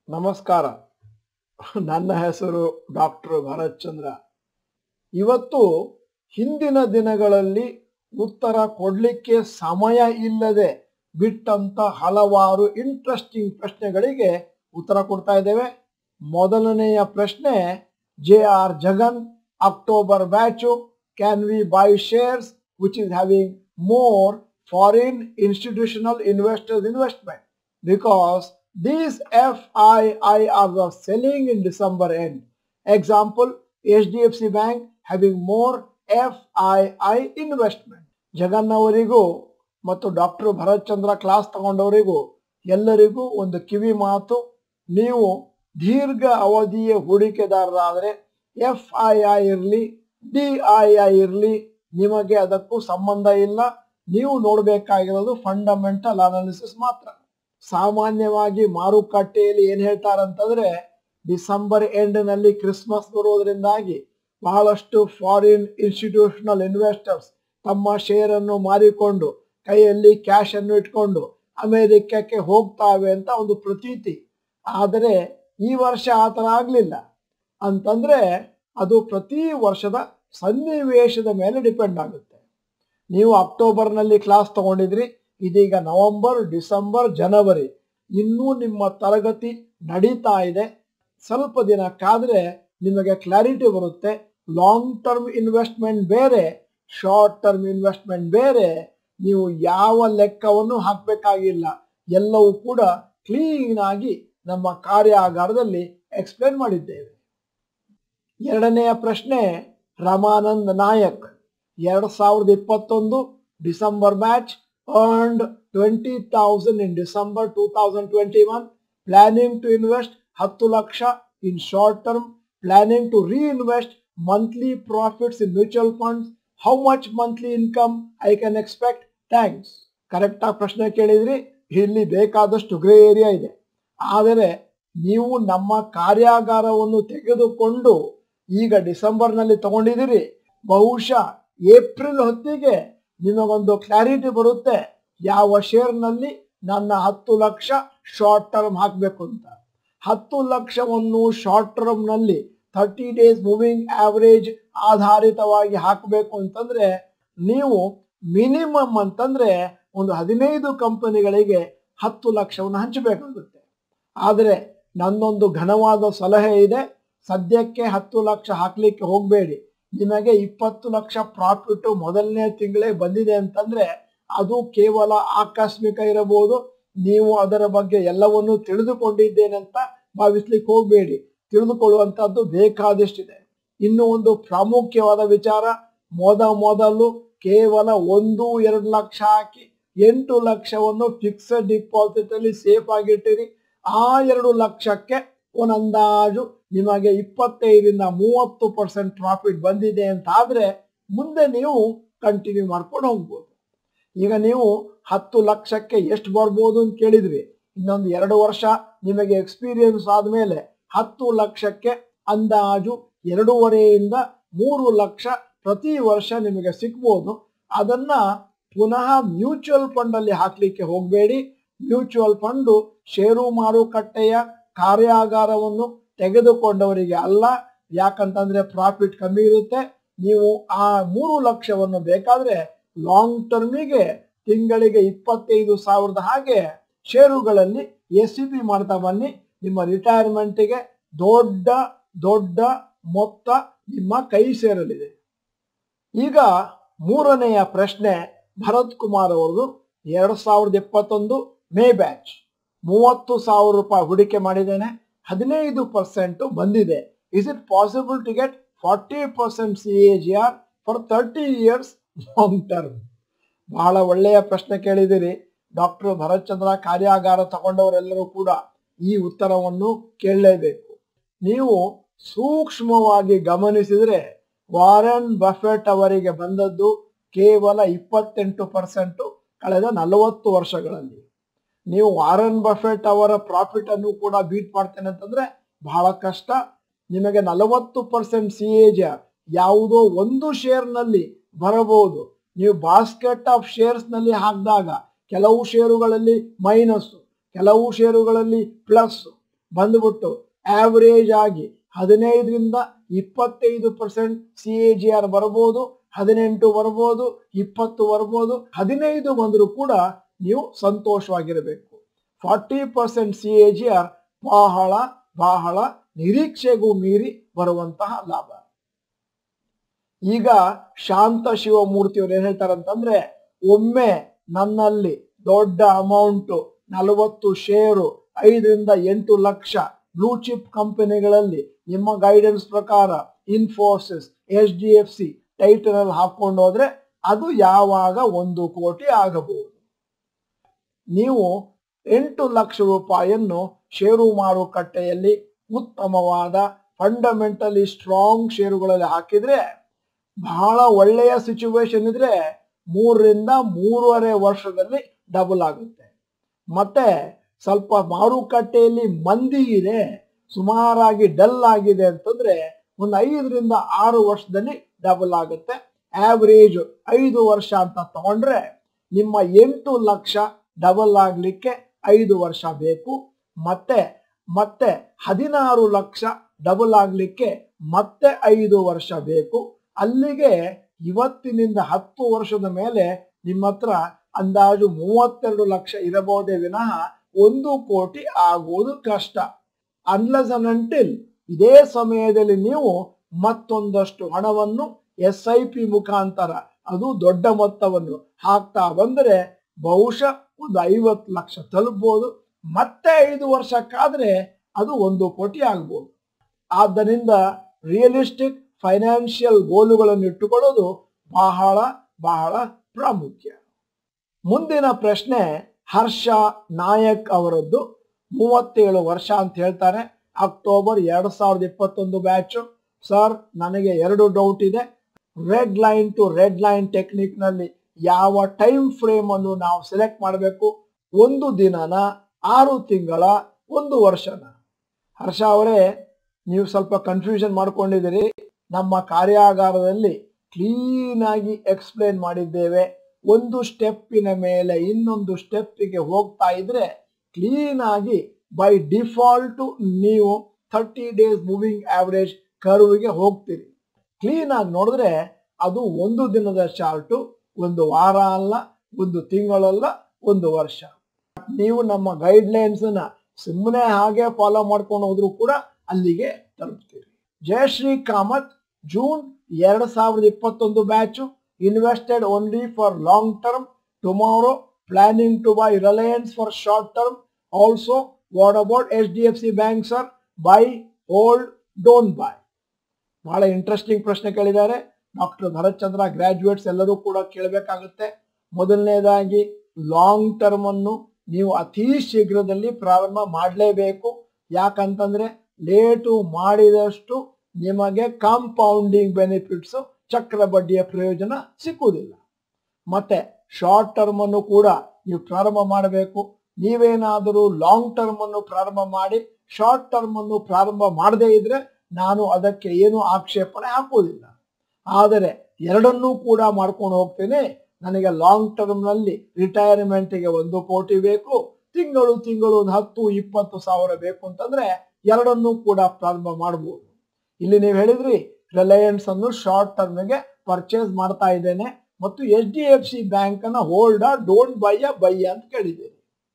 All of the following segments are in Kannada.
ನಮಸ್ಕಾರ ನನ್ನ ಹೆಸರು ಡಾಕ್ಟರ್ ಭರತ್ ಚಂದ್ರ ಇವತ್ತು ಹಿಂದಿನ ದಿನಗಳಲ್ಲಿ ಉತ್ತರ ಕೊಡಲಿಕ್ಕೆ ಸಮಯ ಇಲ್ಲದೆ ಬಿಟ್ಟಂತ ಹಲವಾರು ಇಂಟ್ರೆಸ್ಟಿಂಗ್ ಪ್ರಶ್ನೆಗಳಿಗೆ ಉತ್ತರ ಕೊಡ್ತಾ ಇದ್ದೇವೆ ಮೊದಲನೆಯ ಪ್ರಶ್ನೆ J R Jagan October batch can we buy shares which is having more foreign institutional investors investment because these FII are the selling in December end. Example, HDFC Bank having more FII investment. Jagan ಅವರಿಗೂ ಮತ್ತು ಡಾಕ್ಟರ್ ಭರತ್ ಚಂದ್ರ ಕ್ಲಾಸ್ ತಗೊಂಡವರಿಗೂ ಎಲ್ಲರಿಗೂ ಒಂದು ಕಿವಿ ಮಾತು ನೀವು ದೀರ್ಘ ಅವಧಿಯ ಹೂಡಿಕೆದಾರರಾದರೆ ಎಫ್ ಐ ಐ ಇರಲಿ ಡಿ ಐ ಐ ಇರಲಿ ನಿಮಗೆ ಅದಕ್ಕೂ ಸಂಬಂಧ ಇಲ್ಲ ನೀವು ನೋಡಬೇಕಾಗಿರೋದು ಫಂಡಮೆಂಟಲ್ ಅನಾಲಿಸಿಸ್ ಮಾತ್ರ ಸಾಮಾನ್ಯವಾಗಿ ಮಾರುಕಟ್ಟೆಯಲ್ಲಿ ಏನ್ ಹೇಳ್ತಾರಂತಂದ್ರೆ ಡಿಸೆಂಬರ್ ಎಂಡ್ ನಲ್ಲಿ ಕ್ರಿಸ್ಮಸ್ ಬರುವುದರಿಂದಾಗಿ ಬಹಳಷ್ಟು ಫಾರಿನ್ ಇನ್ಸ್ಟಿಟ್ಯೂಷನಲ್ ಇನ್ವೆಸ್ಟರ್ಸ್ ತಮ್ಮ ಶೇರ್ ಅನ್ನು ಮಾರಿಕೊಂಡು ಕೈಯಲ್ಲಿ ಕ್ಯಾಶ್ ಅನ್ನು ಇಟ್ಕೊಂಡು ಅಮೆರಿಕಕ್ಕೆ ಹೋಗ್ತಾವೆ ಅಂತ ಒಂದು ಪ್ರತೀತಿ ಆದರೆ ಈ ವರ್ಷ ಆ ಥರ ಆಗ್ಲಿಲ್ಲ ಅಂತಂದ್ರೆ ಅದು ಪ್ರತಿ ವರ್ಷದ ಸನ್ನಿವೇಶದ ಮೇಲೆ ಡಿಪೆಂಡ್ ಆಗುತ್ತೆ ನೀವು ಅಕ್ಟೋಬರ್ನಲ್ಲಿ ಕ್ಲಾಸ್ ತಗೊಂಡಿದ್ರಿ ಇದೀಗ ನವೆಂಬರ್ ಡಿಸೆಂಬರ್ ಜನವರಿ ಇನ್ನೂ ನಿಮ್ಮ ತರಗತಿ ನಡೀತಾ ಇದೆ ಸ್ವಲ್ಪ ದಿನ ಕಾದ್ರೆ ನಿಮಗೆ ಕ್ಲಾರಿಟಿ ಬರುತ್ತೆ ಲಾಂಗ್ ಟರ್ಮ್ ಇನ್ವೆಸ್ಟ್ಮೆಂಟ್ ಬೇರೆ ಶಾರ್ಟ್ ಟರ್ಮ್ ಇನ್ವೆಸ್ಟ್ಮೆಂಟ್ ಬೇರೆ ನೀವು ಯಾವ ಲೆಕ್ಕವನ್ನು ಹಾಕಬೇಕಾಗಿಲ್ಲ ಎಲ್ಲವೂ ಕೂಡ ಕ್ಲೀನ್ ಆಗಿ ನಮ್ಮ ಕಾರ್ಯಾಗಾರದಲ್ಲಿ ಎಕ್ಸ್ಪ್ಲೇನ್ ಮಾಡಿದ್ದೇವೆ ಎರಡನೆಯ ಪ್ರಶ್ನೆ ರಮಾನಂದ್ ನಾಯಕ್ ಎರಡ್ ಸಾವಿರದ ಇಪ್ಪತ್ತೊಂದು December match earned 20,000 in December 2021, planning to invest 10 lakh in short term, planning to reinvest monthly profits in mutual funds. How much monthly income I can expect? Thanks. Correct ಆಗಿ ಪ್ರಶ್ನೆ ಕೇಳಿದ್ರಿ ಇಲ್ಲಿ ಬೇಕಾದಷ್ಟು ಗ್ರೇ ಏರಿಯಾ ಇದೆ ಆದರೆ ನೀವು ನಮ್ಮ ಕಾರ್ಯಾಗಾರವನ್ನು ತೆಗೆದುಕೊಂಡು ಈಗ ಡಿಸೆಂಬರ್ ನಲ್ಲಿ ತಗೊಂಡಿದ್ದೀರಿ ಬಹುಶಃ ಏಪ್ರಿಲ್ ಹೊತ್ತಿಗೆ ನಿಮಗೊಂದು ಕ್ಲಾರಿಟಿ ಬರುತ್ತೆ ಯಾವ ಶೇರ್ನಲ್ಲಿ ನನ್ನ ಹತ್ತು ಲಕ್ಷ ಶಾರ್ಟ್ ಟರ್ಮ್ ಹಾಕಬೇಕು ಅಂತ ಹತ್ತು ಲಕ್ಷವನ್ನು ಶಾರ್ಟ್ ಟರ್ಮ್ ನಲ್ಲಿ ಥರ್ಟಿ ಡೇಸ್ ಮೂವಿಂಗ್ ಆವರೇಜ್ ಆಧಾರಿತವಾಗಿ ಹಾಕಬೇಕು ಅಂತಂದ್ರೆ ನೀವು ಮಿನಿಮಮ್ ಅಂತಂದ್ರೆ ಒಂದು ಹದಿನೈದು ಕಂಪನಿಗಳಿಗೆ ಹತ್ತು ಲಕ್ಷವನ್ನು ಹಂಚಬೇಕಾಗುತ್ತೆ ಆದರೆ ನನ್ನೊಂದು ಘನವಾದ ಸಲಹೆ ಇದೆ ಸದ್ಯಕ್ಕೆ ಹತ್ತು ಲಕ್ಷ ಹಾಕ್ಲಿಕ್ಕೆ ಹೋಗಬೇಡಿ ನಿಮಗೆ ಇಪ್ಪತ್ತು ಲಕ್ಷ ಪ್ರಾಫಿಟ್ ಮೊದಲನೇ ತಿಂಗಳೇ ಬಂದಿದೆ ಅಂತಂದ್ರೆ ಅದು ಕೇವಲ ಆಕಸ್ಮಿಕ ಇರಬಹುದು ನೀವು ಅದರ ಬಗ್ಗೆ ಎಲ್ಲವನ್ನೂ ತಿಳಿದುಕೊಂಡಿದ್ದೇನೆ ಅಂತ ಭಾವಿಸ್ಲಿಕ್ಕೆ ಹೋಗಬೇಡಿ ತಿಳಿದುಕೊಳ್ಳುವಂತದ್ದು ಬೇಕಾದಷ್ಟಿದೆ ಇನ್ನು ಒಂದು ಪ್ರಾಮುಖ್ಯವಾದ ವಿಚಾರ ಮೊದ ಮೊದಲು ಕೇವಲ ಒಂದು ಎರಡು ಲಕ್ಷ ಹಾಕಿ ಎಂಟು ಲಕ್ಷವನ್ನು ಫಿಕ್ಸಡ್ ಡಿಪಾಸಿಟ್ ಅಲ್ಲಿ ಸೇಫ್ ಆಗಿಟ್ಟಿರಿ ಆ ಎರಡು ಲಕ್ಷಕ್ಕೆ ಒಂದು ಅಂದಾಜು ನಿಮಗೆ ಇಪ್ಪತ್ತೈದರಿಂದ ಮೂವತ್ತು ಪರ್ಸೆಂಟ್ ಪ್ರಾಫಿಟ್ ಬಂದಿದೆ ಅಂತ ಆದ್ರೆ ಮುಂದೆ ನೀವು ಕಂಟಿನ್ಯೂ ಮಾಡ್ಕೊಂಡು ಹೋಗ್ಬೋದು ಈಗ ನೀವು ಹತ್ತು ಲಕ್ಷಕ್ಕೆ ಎಷ್ಟು ಬರ್ಬೋದು ಅಂತ ಕೇಳಿದ್ರಿ ಇನ್ನೊಂದು ಎರಡು ವರ್ಷ ನಿಮಗೆ ಎಕ್ಸ್ಪೀರಿಯನ್ಸ್ ಆದ್ಮೇಲೆ ಹತ್ತು ಲಕ್ಷಕ್ಕೆ ಅಂದಾಜು ಎರಡೂವರೆಯಿಂದ ಮೂರು ಲಕ್ಷ ಪ್ರತಿ ವರ್ಷ ನಿಮಗೆ ಸಿಗ್ಬೋದು ಅದನ್ನ ಪುನಃ ಮ್ಯೂಚುವಲ್ ಫಂಡ್ ಅಲ್ಲಿ ಹಾಕ್ಲಿಕ್ಕೆ ಹೋಗಬೇಡಿ ಮ್ಯೂಚುವಲ್ ಫಂಡು ಷೇರು ಮಾರುಕಟ್ಟೆಯ ಕಾರ್ಯಾಗಾರವನ್ನು ತೆಗೆದುಕೊಂಡವರಿಗೆ ಅಲ್ಲ ಯಾಕಂತಂದ್ರೆ ಪ್ರಾಫಿಟ್ ಕಮ್ಮಿ ಇರುತ್ತೆ ನೀವು ಆ ಮೂರು ಲಕ್ಷವನ್ನು ಬೇಕಾದ್ರೆ ಲಾಂಗ್ ಟರ್ಮಿಗೆ ತಿಂಗಳಿಗೆ ಇಪ್ಪತ್ತೈದು ಸಾವಿರದ ಹಾಗೆ ಷೇರುಗಳಲ್ಲಿ ಎಸ್ ಸಿ ಪಿ ಮಾಡ್ತಾ ಬನ್ನಿ ನಿಮ್ಮ ರಿಟೈರ್ಮೆಂಟ್ಗೆ ದೊಡ್ಡ ದೊಡ್ಡ ಮೊತ್ತ ನಿಮ್ಮ ಕೈ ಸೇರಲಿದೆ ಈಗ ಮೂರನೆಯ ಪ್ರಶ್ನೆ ಭರತ್ ಕುಮಾರ್ ಅವರದು ಎರಡ್ ಸಾವಿರದ ಇಪ್ಪತ್ತೊಂದು ಮೇ ಬ್ಯಾಚ್ ಮೂವತ್ತು ಸಾವಿರ ರೂಪಾಯಿ ಹೂಡಿಕೆ ಮಾಡಿದ್ದೇನೆ ಹದಿನೈದು ಪರ್ಸೆಂಟ್ ಬಂದಿದೆ is it possible to get forty percent C A G R for thirty years long term ಬಹಳ ಒಳ್ಳೆಯ ಪ್ರಶ್ನೆ ಕೇಳಿದಿರಿ ಡಾಕ್ಟರ್ ಭರತ್ ಚಂದ್ರ ಕಾರ್ಯಾಗಾರ ತಗೊಂಡವರೆಲ್ಲರೂ ಕೂಡ ಈ ಉತ್ತರವನ್ನು ಕೇಳಲೇಬೇಕು ನೀವು ಸೂಕ್ಷ್ಮವಾಗಿ ಗಮನಿಸಿದರೆ ವಾರನ್ ಬಫೆಟ್ ಅವರಿಗೆ ಬಂದದ್ದು ಕೇವಲ ಇಪ್ಪತ್ತೆಂಟು ಪರ್ಸೆಂಟ್ ಕಳೆದ ನಲವತ್ತು ವರ್ಷಗಳಲ್ಲಿ ನೀವು ವಾರನ್ ಬಫೆಟ್ ಅವರ ಪ್ರಾಫಿಟ್ ಅನ್ನು ಕೂಡ ಬೀಟ್ ಮಾಡ್ತೇನೆ ಅಂತಂದ್ರೆ ಬಹಳ ಕಷ್ಟ ನಿಮಗೆ ನಲವತ್ತು ಪರ್ಸೆಂಟ್ ಸಿ ಎಜ್ ಯಾವುದೋ ಒಂದು ಶೇರ್ ನಲ್ಲಿ ಬರಬಹುದು ನೀವು ಬಾಸ್ಕೆಟ್ ಆಫ್ ಶೇರ್ಸ್ ನಲ್ಲಿ ಹಾಕಿದಾಗ ಕೆಲವು ಷೇರುಗಳಲ್ಲಿ ಮೈನಸ್ ಕೆಲವು ಷೇರುಗಳಲ್ಲಿ ಪ್ಲಸ್ ಬಂದ್ಬಿಟ್ಟು ಆವರೇಜ್ ಆಗಿ ಹದಿನೈದರಿಂದ ಇಪ್ಪತ್ತೈದು percent C A G R ಬರ್ಬೋದು ಹದಿನೆಂಟು ಬರ್ಬೋದು ಇಪ್ಪತ್ತು ಬರ್ಬೋದು ಹದಿನೈದು ಬಂದರೂ ಕೂಡ ನೀವು ಸಂತೋಷವಾಗಿರಬೇಕು forty percent C A G R ಬಹಳ ಬಹಳ ನಿರೀಕ್ಷೆಗೂ ಮೀರಿ ಬರುವಂತಹ ಲಾಭ ಈಗ ಶಾಂತ ಶಿವಮೂರ್ತಿಯವರು ಏನ್ ಹೇಳ್ತಾರಂತಂದ್ರೆ ಒಮ್ಮೆ ನನ್ನಲ್ಲಿ ದೊಡ್ಡ ಅಮೌಂಟ್ ನಲವತ್ತು ಷೇರು ಐದರಿಂದ ಎಂಟು ಲಕ್ಷ ಬ್ಲೂ ಚಿಪ್ ಕಂಪನಿಗಳಲ್ಲಿ ನಿಮ್ಮ ಗೈಡೆನ್ಸ್ ಪ್ರಕಾರ Infosys H D F C title ಹಾಕೊಂಡು ಹೋದ್ರೆ ಅದು ಯಾವಾಗ ಒಂದು ಕೋಟಿ ಆಗಬಹುದು ನೀವು ಎಂಟು ಲಕ್ಷ ರೂಪಾಯಿಯನ್ನು ಷೇರು ಮಾರುಕಟ್ಟೆಯಲ್ಲಿ ಉತ್ತಮವಾದ ಫಂಡಮೆಂಟಲಿ ಸ್ಟ್ರಾಂಗ್ ಷೇರುಗಳಲ್ಲಿ ಹಾಕಿದ್ರೆ ಬಹಳ ಒಳ್ಳೆಯ ಸಿಚುವೇಶನ್ ಇದ್ರೆ ಮೂರರಿಂದ ಮೂರುವರೆ ವರ್ಷದಲ್ಲಿ ಡಬಲ್ ಆಗುತ್ತೆ ಮತ್ತೆ ಸ್ವಲ್ಪ ಮಾರುಕಟ್ಟೆಯಲ್ಲಿ ಮಂದಿ ಇದೆ ಸುಮಾರಾಗಿ ಡಲ್ ಆಗಿದೆ ಅಂತಂದ್ರೆ ಒಂದು ಐದರಿಂದ ಆರು ವರ್ಷದಲ್ಲಿ ಡಬಲ್ ಆಗುತ್ತೆ ಆವರೇಜ್ ಐದು ವರ್ಷ ಅಂತ ತಗೊಂಡ್ರೆ ನಿಮ್ಮ ಎಂಟು ಲಕ್ಷ ಡಬಲ್ ಆಗ್ಲಿಕ್ಕೆ ಐದು ವರ್ಷ ಬೇಕು ಮತ್ತೆ ಮತ್ತೆ ಹದಿನಾರು ಲಕ್ಷ ಡಬಲ್ ಆಗ್ಲಿಕ್ಕೆ ಮತ್ತೆ ಐದು ವರ್ಷ ಬೇಕು ಅಲ್ಲಿಗೆ ಇವತ್ತಿನಿಂದ ಹತ್ತು ವರ್ಷದ ಮೇಲೆ ನಿಮ್ಮ ಹತ್ರ ಅಂದಾಜು ಮೂವತ್ತೆರಡು ಲಕ್ಷ ಇರಬಹುದೇ ವಿನಃ ಒಂದು ಕೋಟಿ ಆಗುವುದು ಕಷ್ಟ ಅನ್ಲಸ್ ಅಂಟಿಲ್ ಇದೇ ಸಮಯದಲ್ಲಿ ನೀವು ಮತ್ತೊಂದಷ್ಟು ಹಣವನ್ನು ಎಸ್ ಐ ಪಿ ಮುಖಾಂತರ ಅದು ದೊಡ್ಡ ಮೊತ್ತವನ್ನು ಹಾಕ್ತಾ ಬಂದರೆ ಬಹುಶಃ ಒಂದು ಐವತ್ತು ಲಕ್ಷ ತಲುಪಬಹುದು ಮತ್ತೆ ಐದು ವರ್ಷಕ್ಕಾದ್ರೆ ಅದು ಒಂದು ಕೋಟಿ ಆಗ್ಬೋದು ಆದ್ದರಿಂದ ರಿಯಲಿಸ್ಟಿಕ್ ಫೈನಾನ್ಷಿಯಲ್ ಗೋಲುಗಳನ್ನು ಇಟ್ಟುಕೊಳ್ಳೋದು ಬಹಳ ಬಹಳ ಪ್ರಾಮುಖ್ಯ ಮುಂದಿನ ಪ್ರಶ್ನೆ ಹರ್ಷ ನಾಯಕ್ ಅವರದ್ದು ಮೂವತ್ತೇಳು ವರ್ಷ ಅಂತ ಹೇಳ್ತಾರೆ ಅಕ್ಟೋಬರ್ ಎರಡ್ ಸಾವಿರದ ಇಪ್ಪತ್ತೊಂದು ಬ್ಯಾಚ್ ಸರ್ ನನಗೆ ಎರಡು ಡೌಟ್ ಇದೆ red line to red line technique ನಲ್ಲಿ ಯಾವ ಟೈಮ್ ಫ್ರೇಮ್ ಅನ್ನು ನಾವು ಸೆಲೆಕ್ಟ್ ಮಾಡಬೇಕು ಒಂದು ದಿನನ ಆರು ತಿಂಗಳ ಒಂದು ವರ್ಷನ ಹರ್ಷ ಅವರೇ ನೀವು ಸ್ವಲ್ಪ ಕನ್ಫ್ಯೂಷನ್ ಮಾಡ್ಕೊಂಡಿದ್ದೀರಿ ನಮ್ಮ ಕಾರ್ಯಾಗಾರದಲ್ಲಿ ಕ್ಲೀನ್ ಆಗಿ ಎಕ್ಸ್ಪ್ಲೇನ್ ಮಾಡಿದ್ದೇವೆ ಒಂದು ಸ್ಟೆಪ್ಪಿನ ಮೇಲೆ ಇನ್ನೊಂದು ಸ್ಟೆಪ್ಪಿಗೆ ಹೋಗ್ತಾ ಇದ್ರೆ ಕ್ಲೀನ್ ಆಗಿ ಬೈ ಡಿಫಾಲ್ಟ್ ನೀವು ಥರ್ಟಿ ಡೇಸ್ ಮೂವಿಂಗ್ ಆವರೇಜ್ ಕರ್ವ್ಗೆ ಹೋಗ್ತೀರಿ ಕ್ಲೀನ್ ಆಗಿ ನೋಡಿದ್ರೆ ಅದು ಒಂದು ದಿನದ ಚಾರ್ಟು ಒಂದು ವಾರ ಅಲ್ಲ ಒಂದು ತಿಂಗಳಲ್ಲ ಒಂದು ವರ್ಷ ನೀವು ನಮ್ಮ ಗೈಡ್ಲೈನ್ಸ್ ನ ಸುಮ್ಮನೆ ಹಾಗೆ ಫಾಲೋ ಮಾಡ್ಕೊಂಡು ಹೋದ್ರು ಕೂಡ ಅಲ್ಲಿಗೆ ತಲುಪ್ತೀರಿ ಜಯಶ್ರೀ ಕಾಮತ್ ಜೂನ್ ಎರಡ್ ಸಾವಿರದ ಇಪ್ಪತ್ತೊಂದು batch invested only for long term tomorrow planning to buy Reliance for short term also what about H D F C bank sir buy hold don't buy ಬಹಳ ಇಂಟ್ರೆಸ್ಟಿಂಗ್ ಪ್ರಶ್ನೆ ಕೇಳಿದ್ದಾರೆ ಡಾಕ್ಟರ್ ಭರತ್ ಚಂದ್ರ ಗ್ರಾಜುಯೇಟ್ಸ್ ಎಲ್ಲರೂ ಕೂಡ ಕೇಳಬೇಕಾಗುತ್ತೆ ಮೊದಲನೇದಾಗಿ ಲಾಂಗ್ ಟರ್ಮ್ ಅನ್ನು ನೀವು ಅತಿ ಶೀಘ್ರದಲ್ಲಿ ಪ್ರಾರಂಭ ಮಾಡಲೇಬೇಕು ಯಾಕಂತಂದ್ರೆ ಲೇಟು ಮಾಡಿದಷ್ಟು ನಿಮಗೆ ಕಾಂಪೌಂಡಿಂಗ್ ಬೆನಿಫಿಟ್ಸ್ ಚಕ್ರ ಬಡ್ಡಿಯ ಪ್ರಯೋಜನ ಸಿಕ್ಕುವುದಿಲ್ಲ ಮತ್ತೆ ಶಾರ್ಟ್ ಟರ್ಮ್ ಅನ್ನು ಕೂಡ ನೀವು ಪ್ರಾರಂಭ ಮಾಡಬೇಕು ನೀವೇನಾದರೂ ಲಾಂಗ್ ಟರ್ಮ್ ಅನ್ನು ಪ್ರಾರಂಭ ಮಾಡಿ ಶಾರ್ಟ್ ಟರ್ಮ್ ಅನ್ನು ಪ್ರಾರಂಭ ಮಾಡದೇ ಇದ್ರೆ ನಾನು ಅದಕ್ಕೆ ಏನು ಆಕ್ಷೇಪಣೆ ಹಾಕುವುದಿಲ್ಲ ಆದರೆ ಎರಡನ್ನೂ ಕೂಡ ಮಾಡ್ಕೊಂಡು ಹೋಗ್ತೇನೆ ನನಗೆ ಲಾಂಗ್ ಟರ್ಮ್ ನಲ್ಲಿ ರಿಟೈರ್ಮೆಂಟ್ಗೆ ಒಂದು ಕೋಟಿ ಬೇಕು ತಿಂಗಳು ತಿಂಗಳು ಒಂದು ಹತ್ತು ಇಪ್ಪತ್ತು ಸಾವಿರ ಬೇಕು ಅಂತಂದ್ರೆ ಎರಡನ್ನೂ ಕೂಡ ಪ್ರಾರಂಭ ಮಾಡಬಹುದು ಇಲ್ಲಿ ನೀವು ಹೇಳಿದ್ರಿ ರಿಲಯನ್ಸ್ ಅನ್ನು ಶಾರ್ಟ್ ಟರ್ಮ್ಗೆ ಪರ್ಚೇಸ್ ಮಾಡ್ತಾ ಇದ್ದೇನೆ ಮತ್ತು H D F C bank ಅನ್ನ ಹೋಲ್ಡ ಡೋಂಟ್ ಬೈಯ ಬೈಯ ಅಂತ ಕೇಳಿದ್ದೀರಿ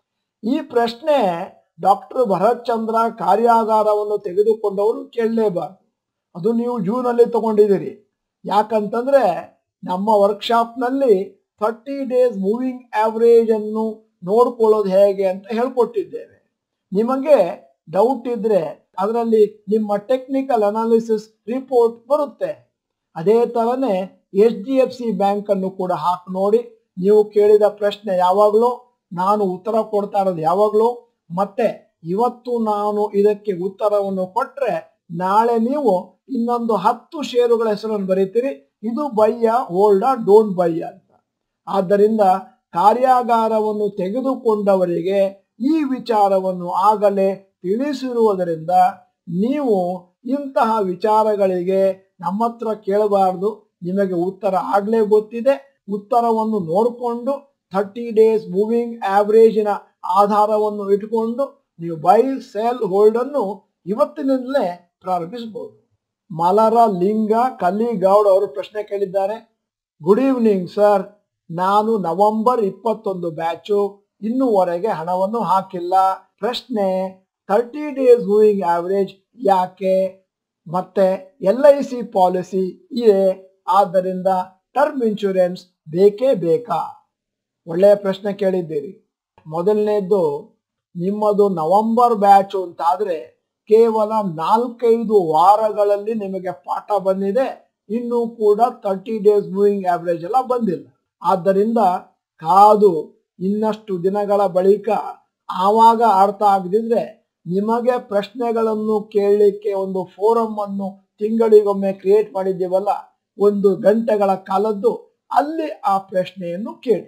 ಈ ಪ್ರಶ್ನೆ ಡಾಕ್ಟರ್ ಭರತ್ ಚಂದ್ರ ಕಾರ್ಯಾಗಾರವನ್ನು ತೆಗೆದುಕೊಂಡವರು ಕೇಳಲೇಬಾರ್ದು ಅದು ನೀವು ಜೂನ್ ಅಲ್ಲಿ ತಗೊಂಡಿದ್ದೀರಿ ಯಾಕಂತಂದ್ರೆ ನಮ್ಮ ವರ್ಕ್ಶಾಪ್ ನಲ್ಲಿ ಥರ್ಟಿ ಡೇಸ್ ಮೂವಿಂಗ್ ಆವರೇಜ್ ಅನ್ನು ನೋಡ್ಕೊಳ್ಳೋದು ಹೇಗೆ ಅಂತ ಹೇಳ್ಕೊಟ್ಟಿದ್ದೇವೆ ನಿಮಗೆ ಡೌಟ್ ಇದ್ರೆ ಅದರಲ್ಲಿ ನಿಮ್ಮ ಟೆಕ್ನಿಕಲ್ ಅನಾಲಿಸಿಸ್ ರಿಪೋರ್ಟ್ ಬರುತ್ತೆ ಅದೇ ತರನೇ H D F C bank ಅನ್ನು ಕೂಡ ಹಾಕಿ ನೋಡಿ ನೀವು ಕೇಳಿದ ಪ್ರಶ್ನೆ ಯಾವಾಗಲೂ ನಾನು ಉತ್ತರ ಕೊಡ್ತಾ ಇರೋದು ಯಾವಾಗಲೂ ಮತ್ತೆ ಇವತ್ತು ನಾನು ಇದಕ್ಕೆ ಉತ್ತರವನ್ನು ಕೊಟ್ರೆ ನಾಳೆ ನೀವು ಇನ್ನೊಂದು ಹತ್ತು ಷೇರುಗಳ ಹೆಸರನ್ನು ಬರೀತೀರಿ ಇದು ಬಯ್ಯ ಹೋಲ್ಡ ಡೋಂಟ್ ಬಯ್ಯ ಅಂತ ಆದ್ದರಿಂದ ಕಾರ್ಯಾಗಾರವನ್ನು ತೆಗೆದುಕೊಂಡವರಿಗೆ ಈ ವಿಚಾರವನ್ನು ಆಗಲೇ ತಿಳಿಸಿರುವುದರಿಂದ ನೀವು ಇಂತಹ ವಿಚಾರಗಳಿಗೆ ನಮ್ಮ ಹತ್ರ ಕೇಳಬಾರದು ನಿಮಗೆ ಉತ್ತರ ಆಗ್ಲೇ ಗೊತ್ತಿದೆ ಉತ್ತರವನ್ನು ನೋಡಿಕೊಂಡು ಥರ್ಟಿ ಡೇಸ್ ಮೂವಿಂಗ್ ಆವರೇಜಿನ ಆಧಾರವನ್ನು ಇಟ್ಕೊಂಡು ನೀವು ಬೈ ಸೇಲ್ ಹೋಲ್ಡ್ ಅನ್ನು ಇವತ್ತಿನಿಂದಲೇ ಪ್ರಾರಂಭಿಸಬಹುದು ಮಲರ ಲಿಂಗ ಕಲ್ಲಿಗೌಡ್ ಅವರು ಪ್ರಶ್ನೆ ಕೇಳಿದ್ದಾರೆ ಗುಡ್ ಈವ್ನಿಂಗ್ ಸರ್ ನಾನು ನವೆಂಬರ್ ಇಪ್ಪತ್ತೊಂದು ಬ್ಯಾಚು ಇನ್ನೂವರೆಗೆ ಹಣವನ್ನು ಹಾಕಿಲ್ಲ ಪ್ರಶ್ನೆ ತರ್ಟಿ ಡೇಸ್ ಮೂವಿಂಗ್ ಆವರೇಜ್ ಯಾಕೆ ಮತ್ತೆ ಎಲ್ ಐ ಸಿ ಪಾಲಿಸಿ ಇದೆ ಆದ್ದರಿಂದ ಟರ್ಮ್ ಇನ್ಶೂರೆನ್ಸ್ ಬೇಕೇ ಬೇಕಾ ಒಳ್ಳೆಯ ಪ್ರಶ್ನೆ ಕೇಳಿದ್ದೀರಿ ಮೊದಲನೇದ್ದು ನಿಮ್ಮದು ನವೆಂಬರ್ ಬ್ಯಾಚ್ ಅಂತಾದ್ರೆ ಕೇವಲ ನಾಲ್ಕೈದು ವಾರಗಳಲ್ಲಿ ನಿಮಗೆ ಪಾಠ ಬಂದಿದೆ ಇನ್ನೂ ಕೂಡ ತರ್ಟಿ ಡೇಸ್ ಮೂವಿಂಗ್ ಆವರೇಜ್ ಎಲ್ಲ ಬಂದಿಲ್ಲ ಆದ್ದರಿಂದ ಕಾದು ಇನ್ನಷ್ಟು ದಿನಗಳ ಬಳಿಕ ಆವಾಗ ಅರ್ಥ ಆಗದಿದ್ರೆ ನಿಮಗೆ ಪ್ರಶ್ನೆಗಳನ್ನು ಕೇಳಲಿಕ್ಕೆ ಒಂದು ಫೋರಮ್ ಅನ್ನು ತಿಂಗಳಿಗೊಮ್ಮೆ ಕ್ರಿಯೇಟ್ ಮಾಡಿದ್ದೀವಲ್ಲ ಒಂದು ಗಂಟೆಗಳ ಕಾಲದ್ದು ಅಲ್ಲಿ ಆ ಪ್ರಶ್ನೆಯನ್ನು ಕೇಳಿ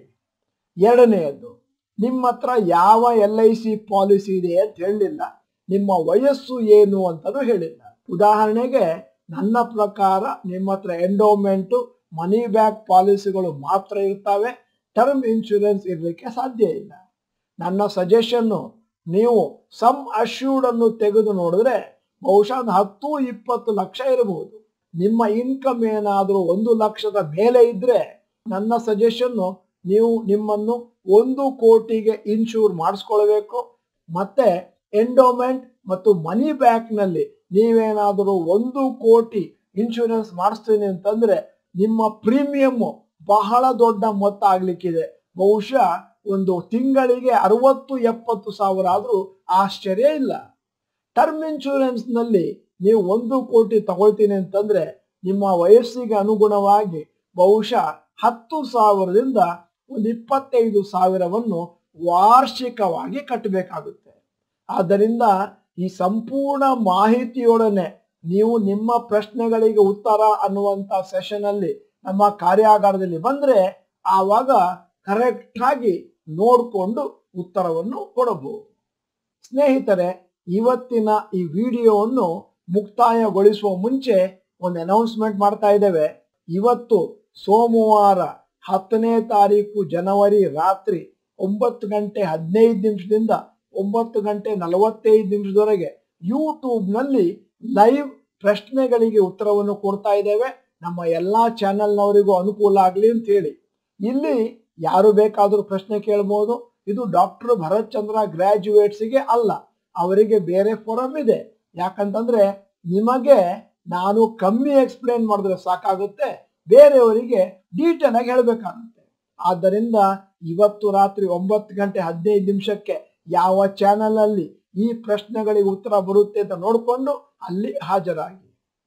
ಎರಡನೆಯದು ನಿಮ್ಮ ಹತ್ರ ಯಾವ ಎಲ್ ಐ ಸಿ ಪಾಲಿಸಿ ಇದೆ ಅಂತ ಹೇಳಲಿಲ್ಲ ನಿಮ್ಮ ವಯಸ್ಸು ಏನು ಅಂತಲೂ ಹೇಳಿಲ್ಲ ಉದಾಹರಣೆಗೆ ನನ್ನ ಪ್ರಕಾರ ನಿಮ್ಮ ಹತ್ರ ಎಂಡೋಮೆಂಟು ಮನಿ ಬ್ಯಾಕ್ ಪಾಲಿಸಿಗಳು ಮಾತ್ರ ಇರ್ತವೆ ಟರ್ಮ್ ಇನ್ಶೂರೆನ್ಸ್ ಇರಲಿಕ್ಕೆ ಸಾಧ್ಯ ಇಲ್ಲ ನನ್ನ ಸಜೆಷನ್ನು ನೀವು ಸಮ್ ಅಶ್ಯೂರ್ಡ್ ಅನ್ನು ತೆಗೆದು ನೋಡಿದ್ರೆ ಬಹುಶಃ ಒಂದು ಹತ್ತು ಇಪ್ಪತ್ತು ಲಕ್ಷ ಇರಬಹುದು ನಿಮ್ಮ ಇನ್ಕಮ್ ಏನಾದರೂ ಒಂದು ಲಕ್ಷದ ಮೇಲೆ ಇದ್ರೆ ನನ್ನ ಸಜೆಷನ್ನು ನೀವು ನಿಮ್ಮನ್ನು ಒಂದು ಕೋಟಿಗೆ ಇನ್ಶೂರ್ ಮಾಡಿಸ್ಕೊಳ್ಬೇಕು ಮತ್ತೆ ಎಂಡೋಮೆಂಟ್ ಮತ್ತು ಮನಿ ಬ್ಯಾಕ್ ನಲ್ಲಿ ನೀವೇನಾದರೂ ಒಂದು ಕೋಟಿ ಇನ್ಶೂರೆನ್ಸ್ ಮಾಡಿಸ್ತೀನಿ ಅಂತಂದ್ರೆ ನಿಮ್ಮ ಪ್ರೀಮಿಯಂ ಬಹಳ ದೊಡ್ಡ ಮೊತ್ತ ಆಗ್ಲಿಕ್ಕಿದೆ ಬಹುಶಃ ಒಂದು ತಿಂಗಳಿಗೆ ಅರವತ್ತು ಎಪ್ಪತ್ತು ಸಾವಿರ ಆದ್ರೂ ಆಶ್ಚರ್ಯ ಇಲ್ಲ ಟರ್ಮ್ ಇನ್ಶೂರೆನ್ಸ್ ನಲ್ಲಿ ನೀವು ಒಂದು ಕೋಟಿ ತಗೊಳ್ತೀನಿ ಅಂತಂದ್ರೆ ನಿಮ್ಮ ವಯಸ್ಸಿಗೆ ಅನುಗುಣವಾಗಿ ಬಹುಶಃ ಹತ್ತು ಸಾವಿರದಿಂದ ಒಂದು ಇಪ್ಪತ್ತೈದು ಸಾವಿರವನ್ನು ವಾರ್ಷಿಕವಾಗಿ ಕಟ್ಟಬೇಕಾಗುತ್ತೆ ಆದ್ದರಿಂದ ಈ ಸಂಪೂರ್ಣ ಮಾಹಿತಿಯೊಡನೆ ನೀವು ನಿಮ್ಮ ಪ್ರಶ್ನೆಗಳಿಗೆ ಉತ್ತರ ಅನ್ನುವಂತ ಸೆಷನ್ ಅಲ್ಲಿ ನಮ್ಮ ಕಾರ್ಯಾಗಾರದಲ್ಲಿ ಬಂದ್ರೆ ಆವಾಗ ಕರೆಕ್ಟ್ ಆಗಿ ನೋಡಿಕೊಂಡು ಉತ್ತರವನ್ನು ಕೊಡಬಹುದು ಸ್ನೇಹಿತರೆ ಇವತ್ತಿನ ಈ ವಿಡಿಯೋವನ್ನು ಮುಕ್ತಾಯಗೊಳಿಸುವ ಮುಂಚೆ ಒಂದು ಅನೌನ್ಸ್ಮೆಂಟ್ ಮಾಡ್ತಾ ಇದ್ದೇವೆ ಇವತ್ತು ಸೋಮವಾರ ಹತ್ತನೇ ತಾರೀಕು ಜನವರಿ ರಾತ್ರಿ ಒಂಬತ್ತು ಗಂಟೆ ಹದಿನೈದು ನಿಮಿಷದಿಂದ ಒಂಬತ್ತು ಗಂಟೆ ನಲವತ್ತೈದು ನಿಮಿಷದವರೆಗೆ ಯೂಟ್ಯೂಬ್ ನಲ್ಲಿ ಲೈವ್ ಪ್ರಶ್ನೆಗಳಿಗೆ ಉತ್ತರವನ್ನು ಕೊಡ್ತಾ ಇದ್ದೇವೆ ನಮ್ಮ ಎಲ್ಲಾ ಚಾನೆಲ್ನವರಿಗೂ ಅನುಕೂಲ ಆಗಲಿ ಅಂತ ಹೇಳಿ ಇಲ್ಲಿ ಯಾರು ಬೇಕಾದರೂ ಪ್ರಶ್ನೆ ಕೇಳಬಹುದು ಇದು ಡಾಕ್ಟರ್ ಭರತ್ ಚಂದ್ರ ಗ್ರಾಜ್ಯುಯೇಟ್ಸ್ಗೆ ಅಲ್ಲ ಅವರಿಗೆ ಬೇರೆ ಫೋರಮ್ ಇದೆ ಯಾಕಂತಂದ್ರೆ ನಿಮಗೆ ನಾನು ಕಮ್ಮಿ ಎಕ್ಸ್ಪ್ಲೇನ್ ಮಾಡಿದ್ರೆ ಸಾಕಾಗುತ್ತೆ ಬೇರೆಯವರಿಗೆ ಡೀಟೇಲ್ ಆಗಿ ಹೇಳ್ಬೇಕಾಗುತ್ತೆ ಆದ್ದರಿಂದ ಇವತ್ತು ರಾತ್ರಿ ಒಂಬತ್ತು ಗಂಟೆ ಹದಿನೈದು ನಿಮಿಷಕ್ಕೆ ಯಾವ ಚಾನೆಲ್ ಅಲ್ಲಿ ಈ ಪ್ರಶ್ನೆಗಳಿಗೆ ಉತ್ತರ ಬರುತ್ತೆ ಅಂತ ನೋಡಿಕೊಂಡು ಅಲ್ಲಿ ಹಾಜರಾಗಿ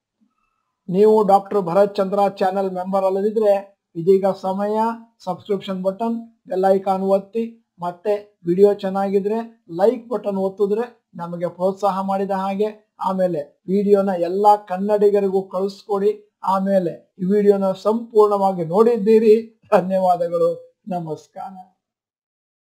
ನೀವು doctor Bharath Chandra channel member ಅಲ್ಲದಿದ್ರೆ ಇದೀಗ ಸಮಯ ಸಬ್ಸ್ಕ್ರಿಪ್ಷನ್ ಬಟನ್ ಬೆಲ್ ಐಕಾನ್ ಒತ್ತಿ ಮತ್ತೆ ವಿಡಿಯೋ ಚೆನ್ನಾಗಿದ್ರೆ ಲೈಕ್ ಬಟನ್ ಒತ್ತಿದ್ರೆ ನಮಗೆ ಪ್ರೋತ್ಸಾಹ ಮಾಡಿದ ಹಾಗೆ ಆಮೇಲೆ ವಿಡಿಯೋನ ಎಲ್ಲಾ ಕನ್ನಡಿಗರಿಗೂ ಕಳಿಸ್ಕೊಡಿ ಆಮೇಲೆ ಈ ವಿಡಿಯೋನ ಸಂಪೂರ್ಣವಾಗಿ ನೋಡಿದ್ದೀರಿ ಧನ್ಯವಾದಗಳು ನಮಸ್ಕಾರ